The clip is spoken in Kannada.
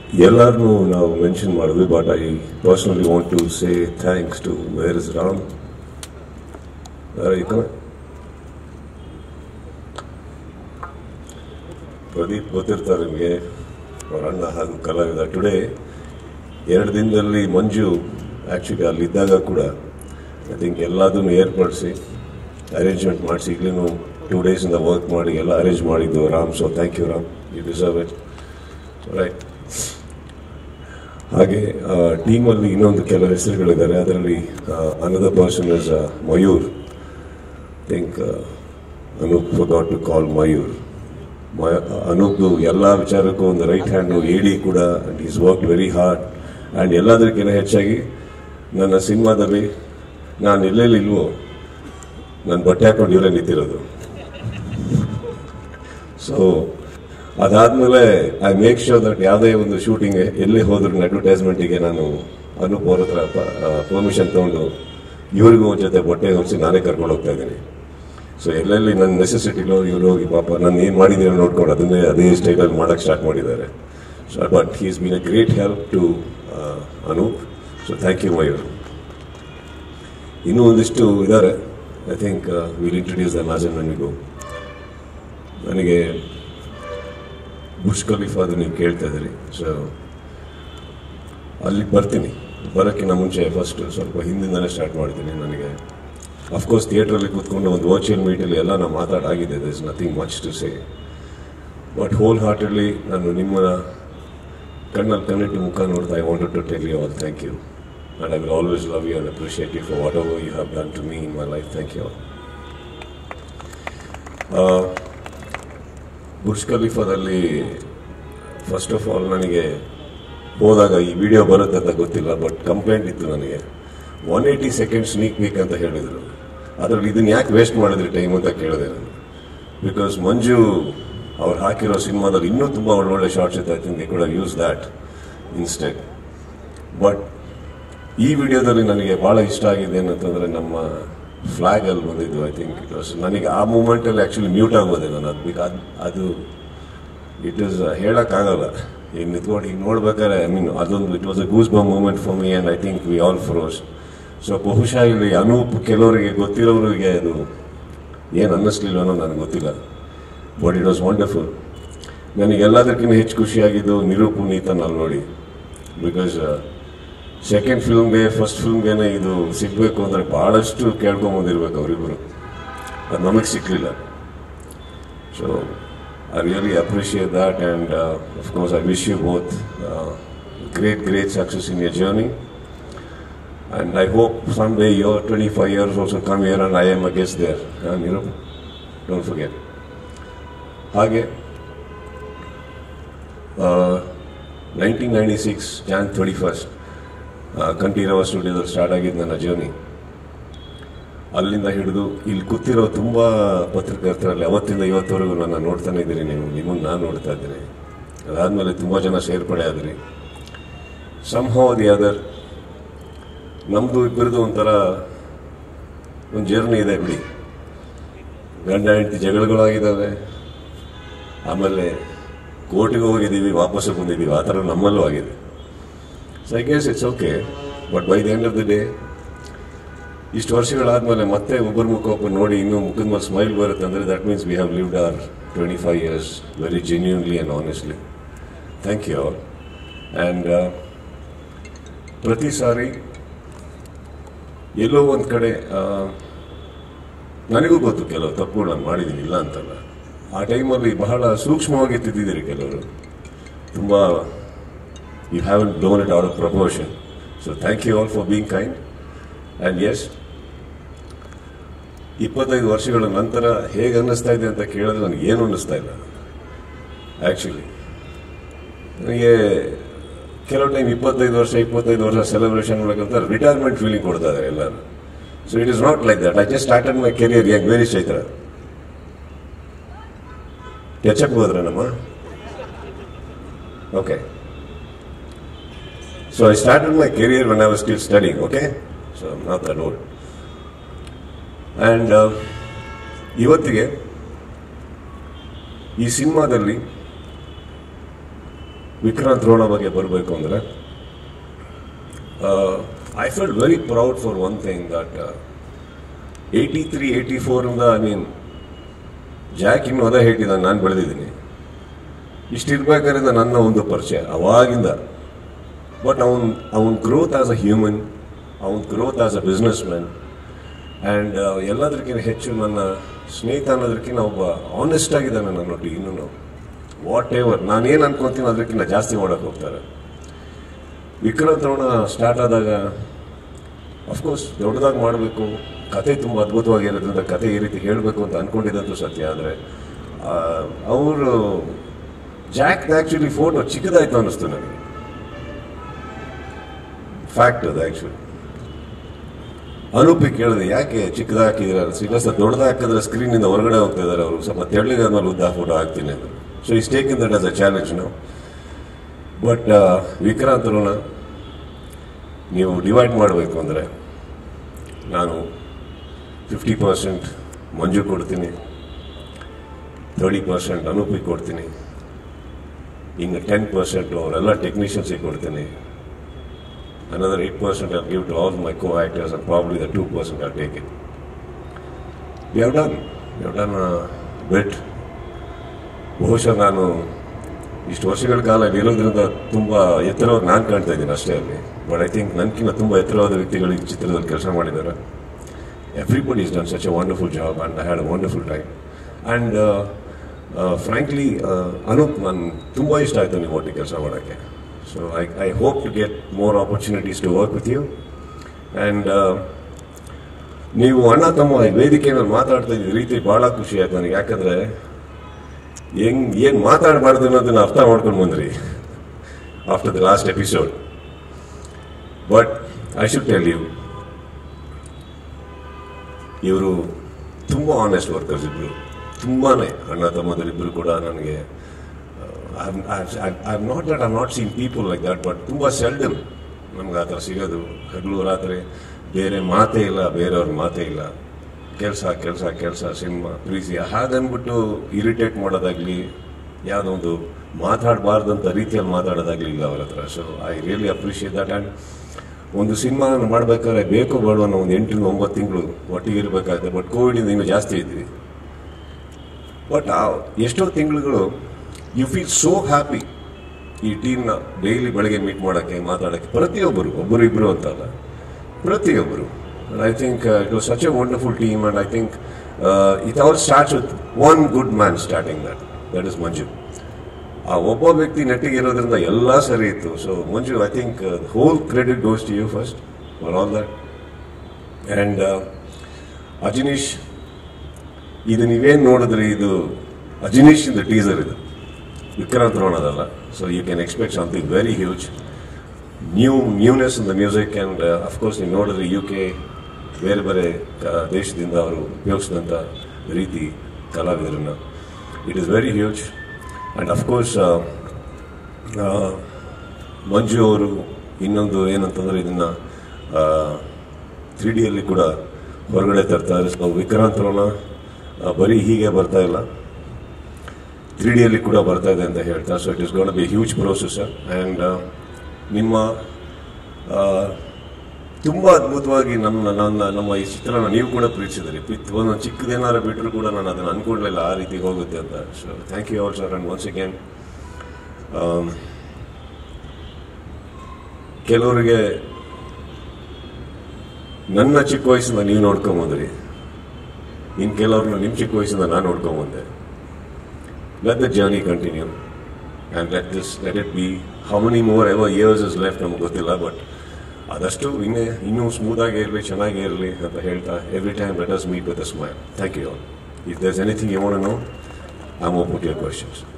ಎಲ್ಲರನ್ನೂ ನಾವು ಮೆನ್ಷನ್ ಮಾಡಿದ್ವಿ but I personally want to say thanks to where is Ram Pradeep ಗೊತ್ತಿರ್ತಾರೆ ನಿಮಗೆ ಅವರ ಅಣ್ಣ ಹಾಗೂ ಕಲಾವಿದ ಟುಡೇ ಎರಡು ದಿನದಲ್ಲಿ ಮಂಜು ಆ್ಯಕ್ಚುಲಿ ಅಲ್ಲಿದ್ದಾಗ ಕೂಡ ಐ ಥಿಂಕ್ ಎಲ್ಲದನ್ನು ಏರ್ಪಡಿಸಿ ಅರೇಂಜ್ಮೆಂಟ್ ಮಾಡಿಸಿ ಈಗಲೂ ಟೂ ಡೇಸಿಂದ ವರ್ಕ್ ಮಾಡಿ ಎಲ್ಲ ಅರೇಂಜ್ ಮಾಡಿದ್ದು Ram so thank you Ram you deserve it right ಹಾಗೆ ಟೀಮಲ್ಲಿ ಇನ್ನೊಂದು ಕೆಲವು ಹೆಸರುಗಳಿದ್ದಾರೆ ಅದರಲ್ಲಿ another person is Mayur think Anoop forgot to call Mayur ಅನೂಪ್ದು ಎಲ್ಲ ವಿಚಾರಕ್ಕೂ ಒಂದು ರೈಟ್ ಹ್ಯಾಂಡು ಏಡಿ ಕೂಡ and is work very hard and ಎಲ್ಲದಕ್ಕಿಂತ ಹೆಚ್ಚಾಗಿ ನನ್ನ ಸಿನಿಮಾದಲ್ಲಿ ನಾನು ಎಲ್ಲೆಲ್ಲಿ ಇಲ್ವೋ ನಾನು ಬಟ್ಟೆ ಹಾಕೊಂಡು ಇವರೇ ನಿಂತಿರೋದು ಸೊ ಅದಾದ್ಮೇಲೆ ಐ ಮೇಕ್ ಶೋರ್ ದಟ್ ಯಾವುದೇ ಒಂದು ಶೂಟಿಂಗ್ ಎಲ್ಲಿ ಹೋದ್ರು ಅಡ್ವರ್ಟೈಸ್ಮೆಂಟಿಗೆ ನಾನು ಅನೂಪ್ ಅವ್ರ ಹತ್ರ ಪರ್ಮಿಷನ್ ತೊಗೊಂಡು ಇವ್ರಿಗೂ ಒಂದ್ ಜೊತೆ ಬಟ್ಟೆ ಹೊರಿಸಿ ನಾನೇ ಕರ್ಕೊಂಡು ಹೋಗ್ತಾ ಇದ್ದೀನಿ ಸೊ ಎಲ್ಲೆಲ್ಲಿ ನನ್ನ ನೆಸೆಸಿಟಿಲೋ ಇವ್ರು ಹೋಗಿ ಪಾಪ ನಾನು ಏನು ಮಾಡಿದ್ದೀನಿ ನೋಡ್ಕೊಂಡು ಅದನ್ನೇ ಅದೇ ಸ್ಟೈಲಲ್ಲಿ ಮಾಡೋಕ್ಕೆ ಸ್ಟಾರ್ಟ್ ಮಾಡಿದ್ದಾರೆ so but he's been a great help to Anoop so thank you Mayur ಇನ್ನೂ ಒಂದಿಷ್ಟು ಇದ್ದಾರೆ I think will introduce the ನಾಜನ್ ನನಗೂ ನನಗೆ ಬುಷ್ ಖಲೀಫಾದು ನೀವು ಕೇಳ್ತಾ ಇದ್ದೀರಿ ಸೊ ಅಲ್ಲಿಗೆ ಬರ್ತೀನಿ ಬರೋಕ್ಕಿಂತ ಮುಂಚೆ ಫಸ್ಟ್ ಸ್ವಲ್ಪ ಹಿಂದಿಂದನೇ ಸ್ಟಾರ್ಟ್ ಮಾಡ್ತೀನಿ ನನಗೆ ಅಫ್ಕೋರ್ಸ್ ಥಿಯೇಟ್ರಲ್ಲಿ ಕೂತ್ಕೊಂಡು ಒಂದು ವರ್ಚುವಲ್ ಮೀಟಲ್ಲಿ ಎಲ್ಲ ನಾವು ಮಾತಾಡಾಗಿದೆ there is nothing much to say but whole heartedly ನಾನು ನಿಮ್ಮ ಕಣ್ಣಲ್ಲಿ ಕಣ್ಣಿಟ್ಟು ಮುಖ ನೋಡ್ತಾ I wanted to tell you all thank you and I will always love you and appreciate you for whatever you have done to me in my life thank you Burj ಖಲೀಫಾದಲ್ಲಿ ಫಸ್ಟ್ ಆಫ್ ಆಲ್ ನನಗೆ ಹೋದಾಗ ಈ ವಿಡಿಯೋ ಬರುತ್ತೆ ಅಂತ ಗೊತ್ತಿಲ್ಲ ಬಟ್ ಕಂಪ್ಲೇಂಟ್ ಇತ್ತು ನನಗೆ one eighty second sneak week ಅಂತ ಹೇಳಿದರು ಅದರಲ್ಲಿ ಇದನ್ನ ಯಾಕೆ ವೇಸ್ಟ್ ಮಾಡಿದ್ರಿ ಟೈಮ್ ಅಂತ ಕೇಳಿದೆ ನಾನು ಬಿಕಾಸ್ ಮಂಜು ಅವ್ರು ಹಾಕಿರೋ ಸಿನಿಮಾದಲ್ಲಿ ಇನ್ನೂ ತುಂಬ ಒಳ್ಳೊಳ್ಳೆ ಶಾರ್ಟ್ಸ್ ಇತ್ತು ಐ ಥಿಂಕ್ ದೇ ಕೂಡ ಯೂಸ್ ದ್ಯಾಟ್ ಇನ್ಸ್ಟೆಡ್ ಬಟ್ ಈ ವಿಡಿಯೋದಲ್ಲಿ ನನಗೆ ಭಾಳ ಇಷ್ಟ ಆಗಿದೆ ಏನಂತಂದರೆ ನಮ್ಮ ಫ್ಲಾಗ್ ಅಲ್ಲಿ ಬಂದಿದ್ದು ಐ ಥಿಂಕ್ ಇಟ್ ವಾಸ್ ನನಗೆ ಆ ಮೂಮೆಂಟಲ್ಲಿ ಆ್ಯಕ್ಚುಲಿ ಮ್ಯೂಟ್ ಆಗೋದೆ ನಾನು ಅದು ಬಿಕಾ ಅದು ಇಟ್ ಇಸ್ ಹೇಳೋಕ್ಕಾಗಲ್ಲ ಈಗ ನಿಂತ್ಕೊಂಡು ಈಗ ನೋಡ್ಬೇಕಾದ್ರೆ ಐ ಮೀನ್ ಅದೊಂದು it was a goose bump moment for me and I think we all froze so ಬಹುಶಃ ಇಲ್ಲಿ ಅನೂಪ್ ಕೆಲವರಿಗೆ ಗೊತ್ತಿರೋರಿಗೆ ಅದು ಏನು ಅನ್ನಿಸ್ಲಿಲ್ಲ ಅನ್ನೋ ನನಗೆ ಗೊತ್ತಿಲ್ಲ ಬಟ್ ಇಟ್ ವಾಸ್ ವಂಡರ್ಫುಲ್ ನನಗೆ ಎಲ್ಲದಕ್ಕಿಂತ ಹೆಚ್ಚು ಖುಷಿಯಾಗಿದ್ದು ನಿರೂಪು ನೀತನಲ್ಲಿ ನೋಡಿ ಬಿಕಾಸ್ ಸೆಕೆಂಡ್ ಫಿಲ್ಮ್ಗೆ ಫಸ್ಟ್ ಫಿಲ್ಮ್ಗೆ ಇದು ಸಿಗಬೇಕು ಅಂದರೆ ಭಾಳಷ್ಟು ಕೇಳ್ಕೊಂಬಂದಿರ್ಬೇಕು ಅವರಿಬ್ಬರು ಅದು ನಮಗೆ ಸಿಕ್ಕಲಿಲ್ಲ so I really appreciate that and of course I wish you both great great success in your journey and I hope some day your twenty five years also come year and I am a guess there ನೀರು ಡೋಂಟ್ ಫರ್ಗೆಟ್ ಹಾಗೆ nineteen ninety six Jan thirty first Kanteerava ಸ್ಟುಡಿಯೋದಲ್ಲಿ ಸ್ಟಾರ್ಟ್ ಆಗಿದ್ದು ನನ್ನ ಜರ್ನಿ ಅಲ್ಲಿಂದ ಹಿಡಿದು ಇಲ್ಲಿ ಕೂತಿರೋ ತುಂಬ ಪತ್ರಕರ್ತರಲ್ಲಿ ಅವತ್ತಿಂದ ಇವತ್ತವರೆಗೂ ನನ್ನ ನೋಡ್ತಾನೆ ಇದ್ದೀರಿ ನೀವು ನಿಮ್ಮನ್ನು ನಾನು ನೋಡ್ತಾ ಇದ್ದೀನಿ ಅದಾದಮೇಲೆ ತುಂಬ ಜನ ಸೇರ್ಪಡೆ ಆದ್ರಿ ಸಂಹವ್ ದಿ ಅದರ್ ನಮ್ಮದು ಇಬ್ಬರದು ಒಂಥರ ಒಂದು ಜರ್ನಿ ಇದೆ ಬಿಡಿ ಗಂಡ ಹೆಂಡತಿ ಜಗಳಗಳಾಗಿದ್ದಾವೆ ಆಮೇಲೆ ಕೋರ್ಟಿಗೆ ಹೋಗಿದ್ದೀವಿ ವಾಪಸ್ಸು ಬಂದಿದ್ದೀವಿ ಆ ಥರ ನಮ್ಮಲ್ಲೂ ಆಗಿದೆ so I guess it's okay but by the end of the day ಇಷ್ಟು ವರ್ಷಗಳಾದಮೇಲೆ ಮತ್ತೆ ಒಬ್ಬರ ಮುಖ ಒಬ್ಬರು ನೋಡಿ ಇನ್ನೂ ಮುಖದ ಮೇಲೆ ಸ್ಮೈಲ್ ಬರುತ್ತೆ ಅಂದರೆ that means we have lived our twenty five years very genuinely and honestly thank you all and ಪ್ರತಿ ಸಾರಿ ಎಲ್ಲೋ ಒಂದು ಕಡೆ ಆ, ನನಗೂ ಗೊತ್ತು ಕೆಲವು ತಪ್ಪುಗಳು ನಾನು ಮಾಡಿದ್ದೀನಿ ಇಲ್ಲ ಅಂತಲ್ಲ ಆ ಟೈಮಲ್ಲಿ ಬಹಳ ಸೂಕ್ಷ್ಮವಾಗಿ ತಿದ್ದಿದ್ದೀರಿ ಕೆಲವರು ತುಂಬ you have blown it out of proportion so thank you all for being kind and as ಇಪ್ಪತ್ತೈದು ವರ್ಷಗಳ ನಂತರ ಹೇಗೆ ಅನ್ನಿಸ್ತಾ ಇದೆ ಅಂತ ಕೇಳಿದ್ರೆ ನನಗೆ ಏನು ಅನ್ನಿಸ್ತಾ ಇಲ್ಲ ಆ್ಯಕ್ಚುಲಿ ನನಗೆ ಕೆಲವು ಟೈಮ್ ಇಪ್ಪತ್ತೈದು ವರ್ಷ ಇಪ್ಪತ್ತೈದು ವರ್ಷ ಸೆಲೆಬ್ರೇಷನ್ ಮಾಡ್ಬೇಕಂತ ರಿಟೈರ್ಮೆಂಟ್ ಫೀಲಿಂಗ್ ಕೊಡ್ತಾ ಇದ್ದಾರೆ ಎಲ್ಲರೂ so it is not like that I just started my career ಯಾಕೆ ವೆರಿ ಚೈತ್ರ ಎಚ್ಚಕ್ಕೆ ಹೋದ್ರೆ ನಮ್ಮ okay so I started my career when I was still studying okay so not that old and ಇವತ್ತಿಗೆ ಈ ಸಿನಿಮಾದಲ್ಲಿ ವಿಕ್ರಾಂತ್ ರೋಣ ಬಗ್ಗೆ ಬರಬೇಕು ಅಂದರೆ I feel very proud for one thing that eighty three eighty ಫೋರಿಂದ ಐ ಮೀನ್ ಜಾಕ್ ಇನ್ನು ಅದೇ ಹೇಳಿದ್ದಾನೆ ನಾನು ಬೆಳೆದಿದ್ದೀನಿ ಇಷ್ಟಿರ್ಬೇಕಾದ್ರೆ ನನ್ನ ಒಂದು ಪರಿಚಯ ಅವಾಗಿಂದ ಬಟ್ ಅವನ್ ಅವನ್ ಗ್ರೋತ್ ಆಸ್ ಅ ಹ್ಯೂಮನ್ ಅವನ್ growth as a businessman and ಎಲ್ಲದಕ್ಕಿಂತ ಹೆಚ್ಚು ನನ್ನ ಸ್ನೇಹಿತ ಅನ್ನೋದಕ್ಕಿಂತ ಒಬ್ಬ ಆನೆಸ್ಟ್ ಆಗಿದ್ದಾನೆ ನನ್ನೊಟ್ಟಿಗೆ ಇನ್ನೂ ವಾಟ್ ಎವರ್ ನಾನೇನು ಅನ್ಕೊಂತೀನಿ ಅದಕ್ಕಿಂತ ಜಾಸ್ತಿ ಮಾಡೋಕೆ ಹೋಗ್ತಾರೆ ವಿಕ್ರಾಂತ್ ರೋಣ ಸ್ಟಾರ್ಟ್ ಆದಾಗ ಅಫ್ಕೋರ್ಸ್ ದೊಡ್ಡದಾಗಿ ಮಾಡಬೇಕು ಕತೆ ತುಂಬ ಅದ್ಭುತವಾಗಿರೋದ್ರಿಂದ ಕತೆ ಈ ರೀತಿ ಹೇಳಬೇಕು ಅಂತ ಅನ್ಕೊಂಡಿದ್ದಂತೂ ಸತ್ಯ ಆದರೆ ಅವರು ಜಾಕ್ ಆ್ಯಕ್ಚುಲಿ ಫೋಟೋ ಚಿಕ್ಕದಾಯ್ತು ಅನ್ನಿಸ್ತು ನನಗೆ ಫ್ಯಾಕ್ಟ್ ಅದು ಆ್ಯಕ್ಚುಲಿ ಅನೂಪಿ ಕೇಳಿದೆ ಯಾಕೆ ಚಿಕ್ಕದಾಗಿ ಹಾಕಿದ್ರೆ ಇಲ್ಲ ಸರ್ ದೊಡ್ಡದಾಗಿ ಹಾಕಿದ್ರೆ ಸ್ಕ್ರೀನಿಂದ ಹೊರಗಡೆ ಹೋಗ್ತಾ ಇದ್ದಾರೆ ಅವರು ಸ್ವಲ್ಪ ತೆಳ್ಳಗಾದ್ಮೇಲೆ ಉದ್ದ ಫೋಟೋ ಹಾಕ್ತೀನಿ ಅಂದರು so is taking that as a challenge ನಾವು ಬಟ್ ವಿಕ್ರಾಂತ್ ರೋಣ ನೀವು ಡಿವೈಡ್ ಮಾಡಬೇಕು ಅಂದರೆ ನಾನು ಫಿಫ್ಟಿ ಪರ್ಸೆಂಟ್ ಮಂಜು ಕೊಡ್ತೀನಿ ತರ್ಟಿ ಪರ್ಸೆಂಟ್ ಅನೂಪಿ ಕೊಡ್ತೀನಿ ಇನ್ನು ಟೆನ್ ಪರ್ಸೆಂಟ್ ಅವರೆಲ್ಲ ಟೆಕ್ನಿಷಿಯನ್ಸಿಗೆ ಕೊಡ್ತೀನಿ another 8% I'll give to all my co-actors and probably the 2% I'll take it. We have done, we have done a bit. ಬಹುಶಃ ನಾನು ಇಷ್ಟು ವರ್ಷಗಳ ಕಾಲ ಇಲ್ಲಿ ಇರೋದ್ರಿಂದ ತುಂಬ ಎತ್ತರವಾಗಿ ನಾನು ಕಾಣ್ತಾ ಇದ್ದೀನಿ ಅಷ್ಟೇ ಅಲ್ಲಿ ಬಟ್ ಐ ಥಿಂಕ್ ನನಗಿಂತ ತುಂಬ ಎತ್ತರವಾದ ವ್ಯಕ್ತಿಗಳು ಈ ಚಿತ್ರದಲ್ಲಿ ಕೆಲಸ ಮಾಡಿದ್ದಾರೆ everybody is done such a wonderful job and I had a wonderful time and frankly Anoop ನಾನು ತುಂಬ ಇಷ್ಟ ಆಯಿತು ನೀವು ಒಟ್ಟಿಗೆ ಕೆಲಸ ಮಾಡೋಕ್ಕೆ so I I hope to get more opportunities to work with you and ನೀವು ಅಣ್ಣ ತಮ್ಮ ಈ ವೇದಿಕೆ ಮೇಲೆ ಮಾತಾಡ್ತಾ ಇದ್ದ ರೀತಿ ಭಾಳ ಖುಷಿ ಆಯ್ತು ನನಗೆ ಯಾಕಂದರೆ ಹೆಂಗ್ ಏನು ಮಾತಾಡಬಾರ್ದು ಅನ್ನೋದನ್ನ ಅರ್ಥ ಮಾಡ್ಕೊಂಡು ಬಂದ್ರಿ after the last episode but I should tell you ಇವರು ತುಂಬ ಆನೆಸ್ಟ್ ವರ್ಕರ್ಸ್ ಇಬ್ಬರು ತುಂಬಾ ಅಣ್ಣ ತಮ್ಮದರಿಬ್ಬರು ಕೂಡ ನನಗೆ I not that I not seen people like that but ತುಂಬ ಸೆಲ್ಡಮ್ ನಮ್ಗೆ ಆ ಥರ ಸಿಗೋದು ಹಗಲು ರಾತ್ರಿ ಬೇರೆ ಮಾತೇ ಇಲ್ಲ ಬೇರೆಯವ್ರ ಮಾತೇ ಇಲ್ಲ ಕೆಲಸ ಕೆಲಸ ಕೆಲಸ ಸಿನಿಮಾ ಪ್ರೀತಿ ಹಾಗನ್ಬಿಟ್ಟು ಇರಿಟೇಟ್ ಮಾಡೋದಾಗ್ಲಿ ಯಾವುದೋ ಒಂದು ಮಾತಾಡಬಾರ್ದಂಥ ರೀತಿಯಲ್ಲಿ ಮಾತಾಡೋದಾಗ್ಲಿ ಇಲ್ಲ ಅವ್ರ ಹತ್ರ so I really appreciate that and ಒಂದು ಸಿನಿಮಾ ಮಾಡಬೇಕಾದ್ರೆ ಬೇಕೋ ಬೇಡ ಅನ್ನೋ ಒಂದು ಎಂಟರಿಂದ ಒಂಬತ್ತು ತಿಂಗಳು ಒಟ್ಟಿಗೆ ಇರಬೇಕಾಗುತ್ತೆ ಬಟ್ ಕೋವಿಡಿಂದ ಇನ್ನೂ ಜಾಸ್ತಿ ಇದ್ವಿ ಬಟ್ ಆ ಎಷ್ಟೋ ತಿಂಗಳುಗಳು ಯು ಫೀಲ್ ಸೋ ಹ್ಯಾಪಿ ಈ ಟೀಮ್ನ ಡೈಲಿ ಬೆಳಗ್ಗೆ ಮೀಟ್ ಮಾಡೋಕ್ಕೆ ಮಾತಾಡೋಕ್ಕೆ ಪ್ರತಿಯೊಬ್ಬರು ಒಬ್ಬರು ಇಬ್ಬರು ಅಂತಲ್ಲ ಪ್ರತಿಯೊಬ್ಬರು I think it was such a wonderful team and I think it all starts with one good man starting that that is Manju ಆ ಒಬ್ಬ ವ್ಯಕ್ತಿ ನೆಟ್ಟಿಗೆ ಇರೋದ್ರಿಂದ ಎಲ್ಲ ಸರಿ ಇತ್ತು so Manju I think whole credit goes to you first for all that and Ajaneesh ಇದು ನೀವೇನು ನೋಡಿದ್ರಿ ಇದು ಅಜಿನೀಶ್ ಇಂದ ಟೀಸರ್ ಇದು ವಿಕ್ರಾಂತ್ ರೋಣದಲ್ಲ so you can expect something very huge new newness in the music and of course ನೀವು ನೋಡಿದ್ರೆ ಯು ಕೆ ಬೇರೆ ಬೇರೆ ಕ- ದೇಶದಿಂದ ಅವರು ಉಪಯೋಗಿಸಿದಂಥ ರೀತಿ ಕಲಾವಿದರನ್ನು it is very huge and of course Manju ಅವರು ಇನ್ನೊಂದು ಏನಂತಂದರೆ ಇದನ್ನು ತ್ರೀ ಡಿಯಲ್ಲಿ ಕೂಡ ಹೊರಗಡೆ ತರ್ತಾರೆ ಸೊ ವಿಕ್ರಾಂತ್ ರೋಣ ಆ, ಬರೀ ಹೀಗೆ ಬರ್ತಾ ಇಲ್ಲ ತ್ರೀ ಡಿಯಲ್ಲಿ ಕೂಡ ಬರ್ತಾ ಇದೆ ಅಂತ ಹೇಳ್ತಾ so it is gonna be huge processor and ನಿಮ್ಮ ಆ, ತುಂಬ ಅದ್ಭುತವಾಗಿ ನಮ್ಮ ನನ್ನ ನಮ್ಮ ಈ ಚಿತ್ರನ ನೀವು ಕೂಡ ಪ್ರೀತಿಸಿದ್ರಿ ಪಿತ್ ಒಂದೊಂದು ಚಿಕ್ಕದೇನಾರು ಬಿಟ್ಟರು ಕೂಡ ನಾನು ಅದನ್ನು ಅನ್ಕೊಂಡ್ಲಿಲ್ಲ ಆ ರೀತಿ ಹೋಗುತ್ತೆ ಅಂತ so thank you all sir and once again ಕೆಲವರಿಗೆ ನನ್ನ ಚಿಕ್ಕ ವಯಸ್ಸಿಂದ ನೀವು ನೋಡ್ಕೊಂಬಂದ್ರಿ ಇನ್ನು ಕೆಲವ್ರನ್ನ ನಿಮ್ಮ ಚಿಕ್ಕ ವಯಸ್ಸಿಂದ ನಾನು ನೋಡ್ಕೊಂಬಂದೆ let the journey continue and let this let it be how many more ever years is left ನಮ್ಗೆ ಗೊತ್ತಿಲ್ಲ ಬಟ್ ಆದಷ್ಟು ಇನ್ನೇ ಇನ್ನೂ ಸ್ಮೂತಾಗಿ ಇರಲಿ ಚೆನ್ನಾಗೇ ಇರಲಿ ಅಂತ ಹೇಳ್ತಾ every time let us meet with a smile thank you if there's anything you want no I am open to your questions